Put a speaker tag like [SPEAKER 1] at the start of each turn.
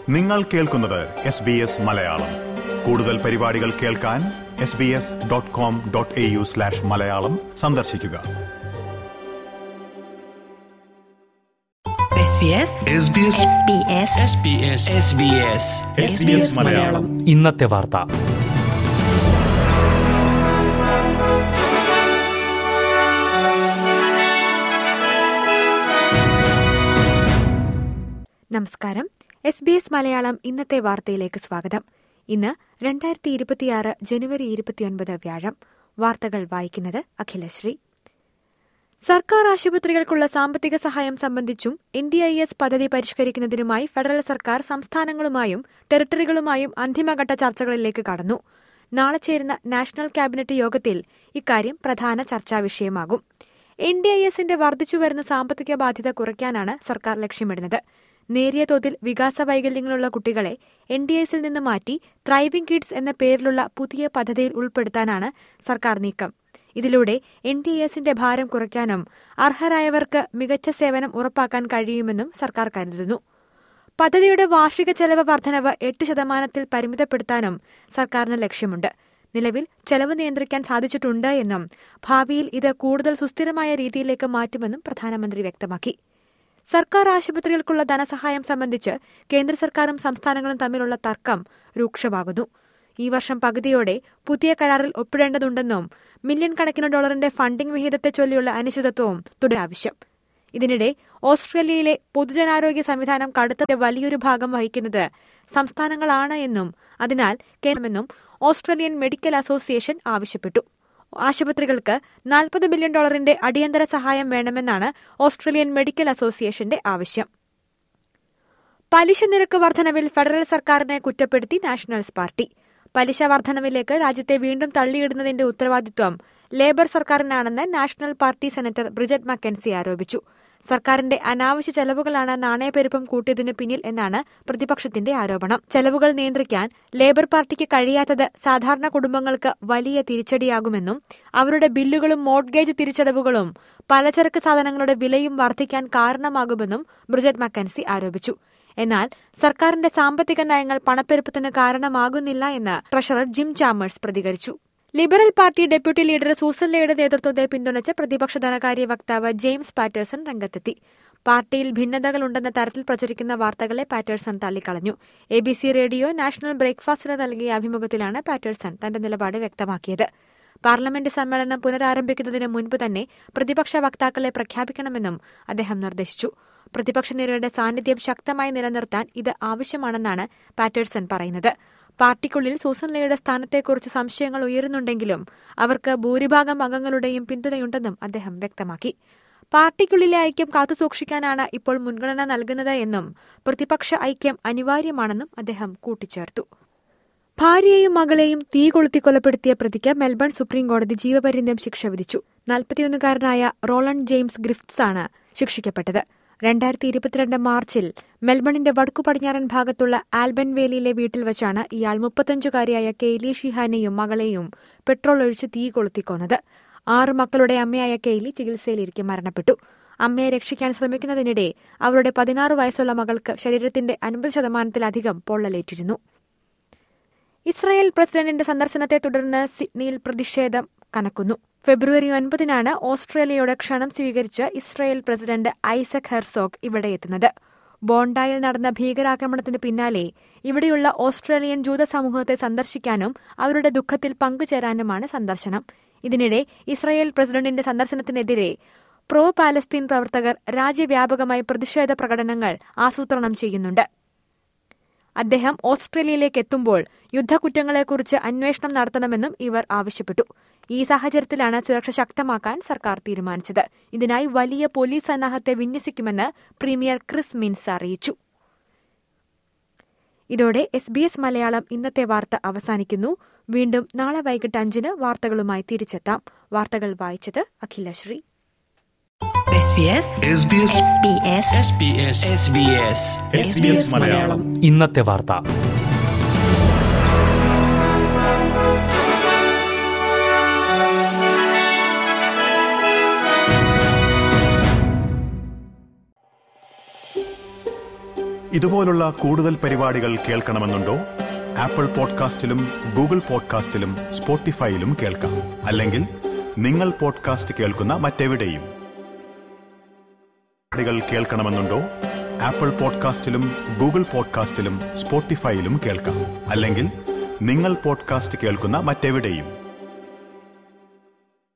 [SPEAKER 1] നിങ്ങൾ കേൾക്കുന്നത് S B S Malayalam കൂടുതൽ പരിപാടികൾ കേൾക്കാൻ S B S dot com dot A U slash Malayalam സന്ദർശിക്കുക
[SPEAKER 2] SBS
[SPEAKER 3] SBS
[SPEAKER 2] SBS
[SPEAKER 3] SBS SBS
[SPEAKER 1] SBS Malayalam
[SPEAKER 4] ഇന്നത്തെ വാർത്ത
[SPEAKER 5] നമസ്കാരം എസ് ബി എസ് മലയാളം ഇന്നത്തെ വാർത്തയിലേക്ക് സ്വാഗതം ഇന്ന് രണ്ടായിരത്തി ഇരുപത്തിയാറ് ജനുവരി ഇരുപത്തിയൊൻപത് വ്യാഴം വാർത്തകൾ വായിക്കുന്നത് അഖിലശ്രീ സർക്കാർ ആശുപത്രികൾക്കുള്ള സാമ്പത്തിക സഹായം സംബന്ധിച്ചും എൻ ഡി ഐ എസ് പദ്ധതി പരിഷ്കരിക്കുന്നതിനുമായി ഫെഡറൽ സർക്കാർ സംസ്ഥാനങ്ങളുമായും ടെറിട്ടറികളുമായും അന്തിമഘട്ട ചർച്ചകളിലേക്ക് കടന്നു നാളെ ചേരുന്ന നാഷണൽ ക്യാബിനറ്റ് യോഗത്തിൽ ഇക്കാര്യം പ്രധാന ചർച്ചാ വിഷയമാകും എൻ ഡി ഐ എസിന്റെ വർദ്ധിച്ചുവരുന്ന സാമ്പത്തിക ബാധ്യത കുറയ്ക്കാനാണ് സർക്കാർ ലക്ഷ്യമിടുന്നത് നേരിയ തോതിൽ വികാസ വൈകല്യങ്ങളുള്ള കുട്ടികളെ എൻ ഡി എസിൽ നിന്ന് മാറ്റി ത്രൈവിംഗ് കിഡ്സ് എന്ന പേരിലുള്ള പുതിയ പദ്ധതിയിൽ ഉൾപ്പെടുത്താനാണ് സർക്കാർ നീക്കം ഇതിലൂടെ എൻ ഡി എസിന്റെ ഭാരം കുറയ്ക്കാനും അർഹരായവർക്ക് മികച്ച സേവനം ഉറപ്പാക്കാൻ കഴിയുമെന്നും സർക്കാർ കരുതുന്നു പദ്ധതിയുടെ വാർഷിക ചെലവ് വർധനവ് എട്ട് ശതമാനത്തിൽ പരിമിതപ്പെടുത്താനും സർക്കാരിന് ലക്ഷ്യമുണ്ട് നിലവിൽ ചെലവ് നിയന്ത്രിക്കാൻ സാധിച്ചിട്ടുണ്ട് എന്നും ഭാവിയിൽ ഇത് കൂടുതൽ സുസ്ഥിരമായ രീതിയിലേക്ക് മാറ്റുമെന്നും പ്രധാനമന്ത്രി വ്യക്തമാക്കി സർക്കാർ ആശുപത്രികൾക്കുള്ള ധനസഹായം സംബന്ധിച്ച് കേന്ദ്ര സർക്കാരും സംസ്ഥാനങ്ങളും തമ്മിലുള്ള തർക്കം രൂക്ഷമാകുന്നു ഈ വർഷം പകുതിയോടെ പുതിയ കരാറിൽ ഒപ്പിടേണ്ടതുണ്ടെന്നും മില്യൺ കണക്കിന് ഡോളറിന്റെ ഫണ്ടിംഗ് വിഹിതത്തെ ചൊല്ലിയുള്ള അനിശ്ചിതത്വവും തുടർ ആവശ്യം ഇതിനിടെ ഓസ്ട്രേലിയയിലെ പൊതുജനാരോഗ്യ സംവിധാനം കടുത്ത വലിയൊരു ഭാഗം വഹിക്കുന്നത് സംസ്ഥാനങ്ങളാണ് എന്നും അതിനാൽ കേന്ദ്രമെന്നും ഓസ്ട്രേലിയൻ മെഡിക്കൽ അസോസിയേഷൻ ആവശ്യപ്പെട്ടു ആശുപത്രികൾക്ക് നാൽപ്പത് ബില്യൺ ഡോളറിന്റെ അടിയന്തര സഹായം വേണമെന്നാണ് ഓസ്ട്രേലിയൻ മെഡിക്കൽ അസോസിയേഷന്റെ ആവശ്യം പലിശ നിരക്ക് വർധനവിൽ ഫെഡറൽ സർക്കാരിനെ കുറ്റപ്പെടുത്തി നാഷണൽസ് പാർട്ടി പലിശ വർധനവിലേക്ക് രാജ്യത്തെ വീണ്ടും തള്ളിയിടുന്നതിന്റെ ഉത്തരവാദിത്വം ലേബർ സർക്കാരിനാണെന്ന് national party senator Bridget McKenzie ആരോപിച്ചു സർക്കാരിന്റെ അനാവശ്യ ചെലവുകളാണ് നാണയപ്പെരുപ്പം കൂട്ടിയതിനു പിന്നിൽ എന്നാണ് പ്രതിപക്ഷത്തിന്റെ ആരോപണം ചെലവുകൾ നിയന്ത്രിക്കാൻ ലേബർ പാർട്ടിക്ക് കഴിയാത്തത് സാധാരണ കുടുംബങ്ങൾക്ക് വലിയ തിരിച്ചടിയാകുമെന്നും അവരുടെ ബില്ലുകളും മോഡ്ഗേജ് തിരിച്ചടവുകളും പലചരക്ക് സാധനങ്ങളുടെ വിലയും വർദ്ധിക്കാൻ കാരണമാകുമെന്നും ബ്രിജറ്റ് മക്കൻസി ആരോപിച്ചു എന്നാൽ സർക്കാരിന്റെ സാമ്പത്തിക നയങ്ങൾ പണപ്പെരുപ്പത്തിന് കാരണമാകുന്നില്ല എന്ന് ട്രഷറർ ജിം ചാമേഴ്സ് പ്രതികരിച്ചു liberal party deputy leader Sussan ലേയുടെ നേതൃത്വത്തെ പിന്തുണച്ച് പ്രതിപക്ഷ ധനകാര്യ വക്താവ് ജെയിംസ് പാറ്റേഴ്സൺ രംഗത്തെത്തി പാർട്ടിയിൽ ഭിന്നതകളുണ്ടെന്ന തരത്തിൽ പ്രചരിക്കുന്ന വാർത്തകളെ പാറ്റേഴ്സൺ തള്ളിക്കളഞ്ഞു A B C radio national ബ്രേക്ക്ഫാസ്റ്റിന് നൽകിയ അഭിമുഖത്തിലാണ് പാറ്റേഴ്സൺ തന്റെ നിലപാട് വ്യക്തമാക്കിയത് പാർലമെന്റ് സമ്മേളനം പുനരാരംഭിക്കുന്നതിന് മുൻപ് തന്നെ പ്രതിപക്ഷ വക്താക്കളെ പ്രഖ്യാപിക്കണമെന്നും അദ്ദേഹം നിർദ്ദേശിച്ചു പ്രതിപക്ഷ നിരയുടെ സാന്നിധ്യം ശക്തമായി നിലനിർത്താൻ ഇത് ആവശ്യമാണെന്നാണ് പാറ്റേഴ്സൺ പറയുന്നത് പാർട്ടിക്കുള്ളിൽ സൂസൻ ലേയുടെ സ്ഥാനത്തെക്കുറിച്ച് സംശയങ്ങൾ ഉയരുന്നുണ്ടെങ്കിലും അവർക്ക് ഭൂരിഭാഗം അംഗങ്ങളുടെയും പിന്തുണയുണ്ടെന്നും അദ്ദേഹം വ്യക്തമാക്കി പാർട്ടിക്കുള്ളിലെ ഐക്യം കാത്തുസൂക്ഷിക്കാനാണ് ഇപ്പോൾ മുൻഗണന നൽകുന്നത് എന്നും പ്രതിപക്ഷ ഐക്യം അനിവാര്യമാണെന്നും അദ്ദേഹം കൂട്ടിച്ചേർത്തു ഭാര്യയെയും മകളെയും തീ കൊളുത്തി കൊലപ്പെടുത്തിയ പ്രതിക്ക് മെൽബൺ സുപ്രീം കോടതി ജീവപര്യന്തം ശിക്ഷ വിധിച്ചു നാൽപ്പത്തിയൊന്നുകാരനായ റോളണ്ട് ജെയിംസ് ഗ്രിഫ്റ്റ്സ് ആണ് ശിക്ഷിക്കപ്പെട്ടത് രണ്ടായിരത്തി ഇരുപത്തിരണ്ട് മാർച്ചിൽ മെൽബണിന്റെ വടക്കു പടിഞ്ഞാറൻ ഭാഗത്തുള്ള ആൽബൻ വേലിയിലെ വീട്ടിൽ വെച്ചാണ് ഇയാൾ മുപ്പത്തഞ്ചുകാരിയായ കെയ്ലി ഷിഹാനെയും മകളെയും പെട്രോൾ ഒഴിച്ച് തീ കൊളുത്തിക്കൊന്നത് ആറ് മക്കളുടെ അമ്മയായ കെയ്ലി ചികിത്സയിലിരിക്കെ മരണപ്പെട്ടു അമ്മയെ രക്ഷിക്കാൻ ശ്രമിക്കുന്നതിനിടെ അവരുടെ പതിനാറ് വയസ്സുള്ള മകൾക്ക് ശരീരത്തിന്റെ അൻപത് ശതമാനത്തിലധികം പൊള്ളലേറ്റിരുന്നു ഇസ്രായേൽ പ്രസിഡന്റിന്റെ സന്ദർശനത്തെ തുടർന്ന് സിഡ്നിയിൽ പ്രതിഷേധം കനക്കുന്നു ഫെബ്രുവരി ഒൻപതിനാണ് ഓസ്ട്രേലിയയുടെ ക്ഷണം സ്വീകരിച്ച് ഇസ്രായേൽ പ്രസിഡന്റ് ഐസക് ഹെർസോഗ് ഇവിടെ എത്തുന്നത് ബോണ്ടായിൽ നടന്ന ഭീകരാക്രമണത്തിന് പിന്നാലെ ഇവിടെയുള്ള ഓസ്ട്രേലിയൻ ജൂത സമൂഹത്തെ സന്ദർശിക്കാനും അവരുടെ ദുഃഖത്തിൽ പങ്കുചേരാനുമാണ് സന്ദർശനം ഇതിനിടെ ഇസ്രായേൽ പ്രസിഡന്റിന്റെ സന്ദർശനത്തിനെതിരെ പ്രോ പാലസ്തീൻ പ്രവർത്തകർ രാജ്യവ്യാപകമായി പ്രതിഷേധ പ്രകടനങ്ങൾ ആസൂത്രണം ചെയ്യുന്നുണ്ട് അദ്ദേഹം ഓസ്ട്രേലിയയിലേക്ക് എത്തുമ്പോൾ യുദ്ധക്കുറ്റങ്ങളെക്കുറിച്ച് അന്വേഷണം നടത്തണമെന്നും ഇവർ ആവശ്യപ്പെട്ടു ഈ സാഹചര്യത്തിലാണ് സുരക്ഷ ശക്തമാക്കാൻ സർക്കാർ തീരുമാനിച്ചത് ഇതിനായി വലിയ പോലീസ് സന്നാഹത്തെ വിന്യസിക്കുമെന്ന് പ്രീമിയർ ക്രിസ് മിൻസ് അറിയിച്ചു ഇതോടെ എസ് ബി എസ് മലയാളം ഇന്നത്തെ വാർത്ത അവസാനിക്കുന്നു വീണ്ടും നാളെ വൈകിട്ട് അഞ്ചിന് വാർത്തകളുമായി തിരിച്ചെത്താം വാർത്തകൾ വായിച്ചത് Akhilasree
[SPEAKER 2] SBS
[SPEAKER 3] SBS
[SPEAKER 2] SBS
[SPEAKER 3] SBS SBS
[SPEAKER 1] SBS Malayalam
[SPEAKER 4] ഇന്നത്തെ വാർത്ത
[SPEAKER 1] ഇതുപോലുള്ള കൂടുതൽ പരിപാടികൾ കേൾക്കണമെന്നുണ്ടോ ആപ്പിൾ പോഡ്കാസ്റ്റിലും ഗൂഗിൾ പോഡ്കാസ്റ്റിലും സ്പോട്ടിഫൈയിലും കേൾക്കാം അല്ലെങ്കിൽ നിങ്ങൾ പോഡ്കാസ്റ്റ് കേൾക്കുന്ന മറ്റെവിടെയും പരിപാടികൾ കേൾക്കണമെന്നുണ്ടോ ആപ്പിൾ പോഡ്കാസ്റ്റിലും ഗൂഗിൾ പോഡ്കാസ്റ്റിലും സ്പോട്ടിഫൈയിലും കേൾക്കാം അല്ലെങ്കിൽ നിങ്ങൾ പോഡ്കാസ്റ്റ് കേൾക്കുന്ന മറ്റെവിടെയും